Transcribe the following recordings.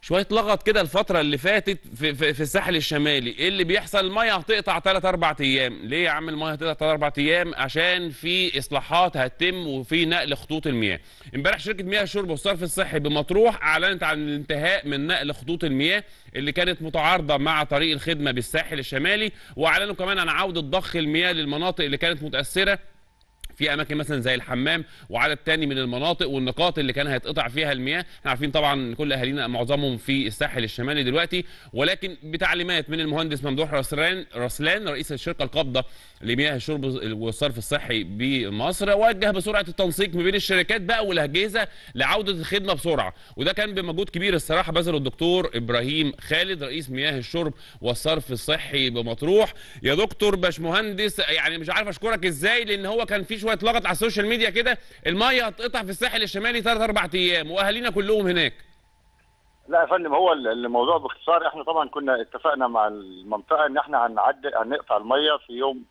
شويه لغط كده الفتره اللي فاتت في, في, في الساحل الشمالي ايه اللي بيحصل الميه هتقطع 3 4 ايام ليه يا عم الميه هتقطع 3 4 ايام عشان في اصلاحات هتتم وفي نقل خطوط المياه امبارح شركه مياه الشرب والصرف الصحي بمطروح اعلنت عن الانتهاء من نقل خطوط المياه اللي كانت متعارضه مع طريق الخدمه بالساحل الشمالي واعلنوا كمان عن عوده ضخ المياه للمناطق اللي كانت متاثره في اماكن مثلا زي الحمام وعدد تاني من المناطق والنقاط اللي كان هيتقطع فيها المياه احنا عارفين طبعا كل اهالينا معظمهم في الساحل الشمالي دلوقتي ولكن بتعليمات من المهندس ممدوح رسلان رسلان رئيس الشركه القابضه لمياه الشرب والصرف الصحي بمصر وجه بسرعه التنسيق ما بين الشركات بقى والاجهزه لعوده الخدمه بسرعه وده كان بمجهود كبير الصراحه بذله الدكتور ابراهيم خالد رئيس مياه الشرب والصرف الصحي بمطروح يا دكتور باشمهندس يعني مش عارف اشكرك ازاي لان هو كان في شويه لغط على السوشيال ميديا كده الميه هتقطع في الساحل الشمالي ثلاث اربع ايام واهالينا كلهم هناك لا يا فندم هو الموضوع باختصار احنا طبعا كنا اتفقنا مع المنطقه ان احنا هنعدي هنقطع الميه في يوم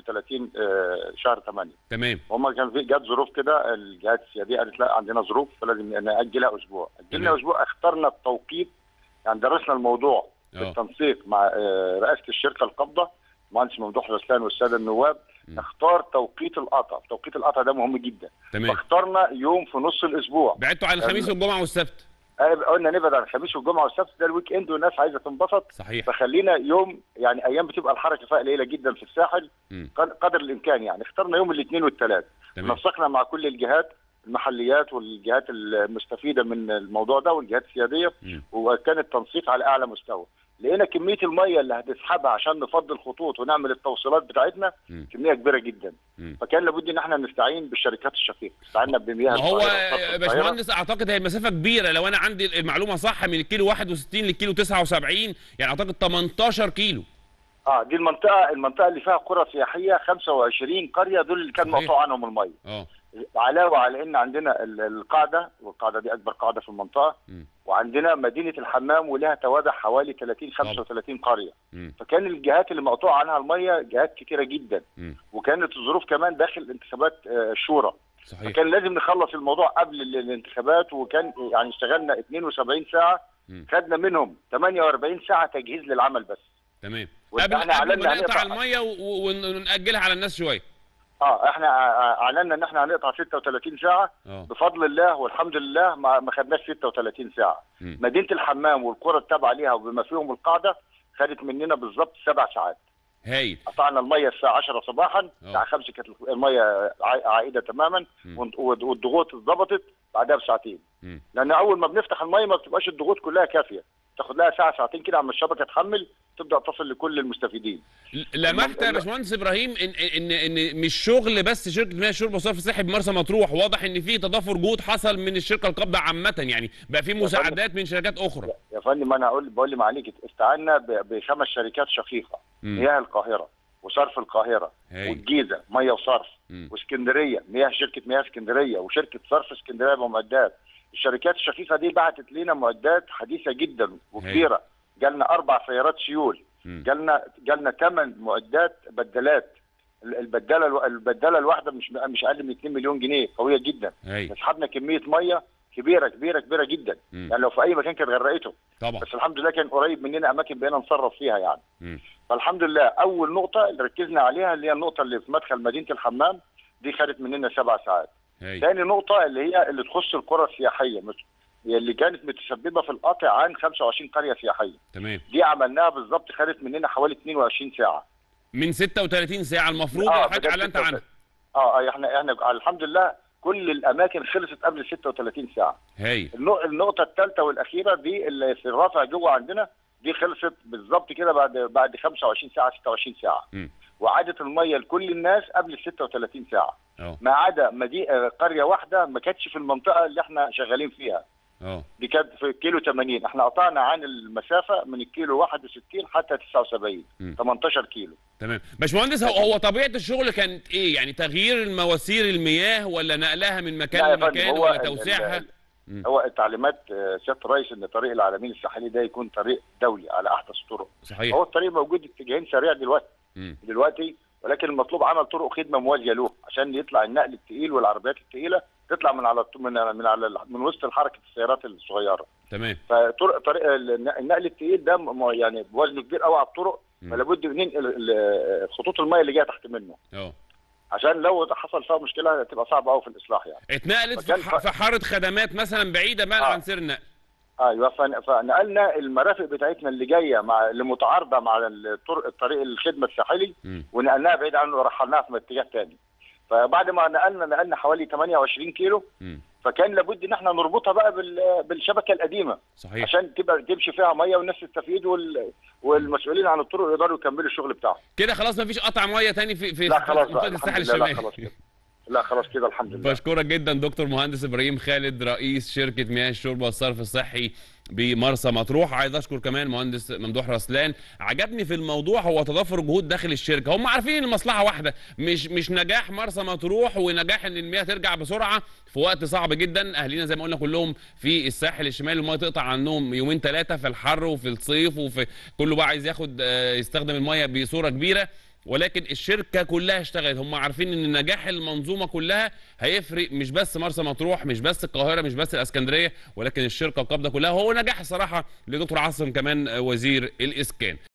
31 آه، شهر 8 تمام هما كان في جت ظروف كده الجهات السياديه قالت لا عندنا ظروف فلازم ناجلها اسبوع اجلنا تمام. اسبوع اخترنا التوقيت يعني درسنا الموضوع اه بالتنسيق مع آه، رئاسه الشركه القابضه المهندس ممدوح رسلان والساده النواب م. نختار توقيت القطع توقيت القطع ده مهم جدا تمام فاخترنا يوم في نص الاسبوع بعدتوا عن الخميس والجمعه والسبت آه، قلنا نبعد عن الخميس والجمعه والسبت ده الويك اند والناس عايزه تنبسط صحيح فخلينا يوم يعني ايام بتبقى الحركه فيها قليله جدا في الساحل مم. قد- قدر الامكان يعني اخترنا يوم الاثنين والثلاث تمام نسقنا مع كل الجهات المحليات والجهات المستفيده من الموضوع ده والجهات السياديه مم. وكان التنسيق على اعلى مستوى لقينا كميه الميه اللي هتسحبها عشان نفضي الخطوط ونعمل التوصيلات بتاعتنا مم. كميه كبيره جدا مم. فكان لابد ان احنا نستعين بالشركات الشقيقه استعنا بمياه ما هو القاهرة وصرف يا القاهرة. باشمهندس اعتقد هي مسافه كبيره لو انا عندي المعلومه صح من الكيلو 61 للكيلو 79 يعني اعتقد 18 كيلو اه دي المنطقه المنطقه اللي فيها قرى سياحيه 25 قريه دول اللي كان صحيح. مقطوع عنهم الميه اه علاوه على ان عندنا ال- القاعده والقاعده دي اكبر قاعده في المنطقه مم. وعندنا مدينه الحمام ولها توابع حوالي 30 35 قريه مم. فكان الجهات اللي مقطوع عنها الميه جهات كتيره جدا مم. وكانت الظروف كمان داخل انتخابات آه، الشورى صحيح فكان لازم نخلص الموضوع قبل ال- الانتخابات وكان يعني اشتغلنا 72 ساعه مم. خدنا منهم 48 ساعه تجهيز للعمل بس تمام وإحنا قبل قبل أعلنا ما نقطع هنقطع. الميه و- و- ونأجلها على الناس شويه اه احنا ع- اعلنا ان احنا هنقطع 36 ساعه اه بفضل الله والحمد لله ما ما خدناش 36 ساعه مم. مدينه الحمام والقرى التابعه ليها وبما فيهم القاعده خدت مننا بالظبط سبع ساعات هايل قطعنا الميه الساعه 10 صباحا أوه. الساعه 5 كانت الميه عا- عائده تماما مم. والض- والضغوط اتظبطت بعدها بساعتين مم. لان اول ما بنفتح الميه ما بتبقاش الضغوط كلها كافيه تاخد لها ساعه ساعتين كده عما الشبكه تحمل تبدا تصل لكل المستفيدين لمحت يا باشمهندس ابراهيم ان ان ان مش شغل بس شركه مياه الشرب والصرف الصحي بمرسى مطروح واضح ان في تضافر جهود حصل من الشركه القابضه عامه يعني بقى في مساعدات من شركات اخرى يا فندم انا اقول بقول لي معاليك استعنا ب- بخمس شركات شقيقه مم. مياه القاهره وصرف القاهره هايل. والجيزه ميه وصرف مم. واسكندريه مياه شركه مياه اسكندريه وشركه صرف اسكندريه بمعدات الشركات الشقيقه دي بعتت لنا معدات حديثه جدا وكبيره جالنا اربع سيارات سيول مم. جالنا جالنا ثمان معدات بدلات ال- البداله الو- البداله الواحده مش مش اقل من 2 مليون جنيه قويه جدا هايل اسحبنا كميه ميه كبيره كبيره كبيره جدا مم. يعني لو في اي مكان كانت غرقته طبعا بس الحمد لله كان قريب مننا اماكن بقينا نتصرف فيها يعني مم. فالحمد لله اول نقطه اللي ركزنا عليها اللي هي النقطه اللي في مدخل مدينه الحمام دي خدت مننا سبع ساعات هايل ثاني نقطه اللي هي اللي تخص القرى السياحيه مش هي اللي كانت متسببه في القطع عن 25 قريه سياحيه تمام دي عملناها بالظبط خدت مننا حوالي 22 ساعه من 36 ساعه المفروض آه، اللي حضرتك بدأت اعلنت 36. عنها اه آه، احنا احنا الحمد لله كل الاماكن خلصت قبل 36 ساعه هايل النق- النقطة الثالثة والأخيرة دي اللي في الرافع جوه عندنا دي خلصت بالظبط كده بعد بعد 25 ساعة 26 ساعة مم. وعادت المية لكل الناس قبل 36 ساعة اه ما عدا مدي... آه، قرية واحدة ما كانتش في المنطقة اللي احنا شغالين فيها اه دي كانت في كيلو 80 احنا قطعنا عن المسافة من الكيلو 61 حتى 79 مم. 18 كيلو تمام باشمهندس هو هو طبيعه الشغل كانت ايه يعني تغيير المواسير المياه ولا نقلها من لا مكان يا فندم، لمكان هو ولا ال- توسيعها ال- مم. هو التعليمات آه، سيادة الرئيس ان طريق العالمين الساحلي ده يكون طريق دولي على احدث الطرق صحيح هو الطريق موجود اتجاهين سريع دلوقتي مم. دلوقتي ولكن المطلوب عمل طرق خدمه موازيه له عشان يطلع النقل الثقيل والعربيات الثقيله تطلع من على الط- من من على من وسط حركه السيارات الصغيره تمام فطرق طريق الن- النقل التقيل ده م- يعني بوزنه كبير قوي على الطرق مم. فلا بد ننقل ال- خطوط الميه اللي جايه تحت منه اه عشان لو حصل فيها مشكله تبقى صعبه قوي في الاصلاح يعني اتنقلت في فكان ح- ف- في حاره خدمات مثلا بعيده بقى آه. عن سير النقل ايوه فن- فنقلنا المرافق بتاعتنا اللي جايه مع اللي متعارضه مع الطرق الطريق الخدمه الساحلي مم. ونقلناها بعيد عنه ورحلناها في اتجاه تاني فبعد ما نقلنا نقلنا حوالي 28 كيلو مم. فكان لابد ان احنا نربطها بقى بال- بالشبكه القديمه صحيح عشان تبقى تمشي فيها ميه والناس تستفيد وال... والمسؤولين عن الطرق يقدروا يكملوا الشغل بتاعهم كده خلاص مفيش قطع ميه تاني في في لا خلاص منطقه بقى الساحل الحمد لله لا الشمالي خلاص كده لا خلاص كده الحمد لله بشكرك جدا دكتور مهندس ابراهيم خالد رئيس شركه مياه الشرب والصرف الصحي بمرسى مطروح عايز اشكر كمان المهندس ممدوح رسلان عجبني في الموضوع هو تضافر جهود داخل الشركه هم عارفين ان المصلحه واحده مش مش نجاح مرسى مطروح ونجاح ان المياه ترجع بسرعه في وقت صعب جدا اهالينا زي ما قلنا كلهم في الساحل الشمالي المياه تقطع عنهم يومين ثلاثه في الحر وفي الصيف وفي كله بقى عايز ياخد آه، يستخدم المياه بصوره كبيره ولكن الشركه كلها اشتغلت هم عارفين ان نجاح المنظومه كلها هيفرق مش بس مرسى مطروح مش بس القاهره مش بس الاسكندريه ولكن الشركه القابضه كلها هو نجاح الصراحه لدكتور عاصم كمان آه، وزير الاسكان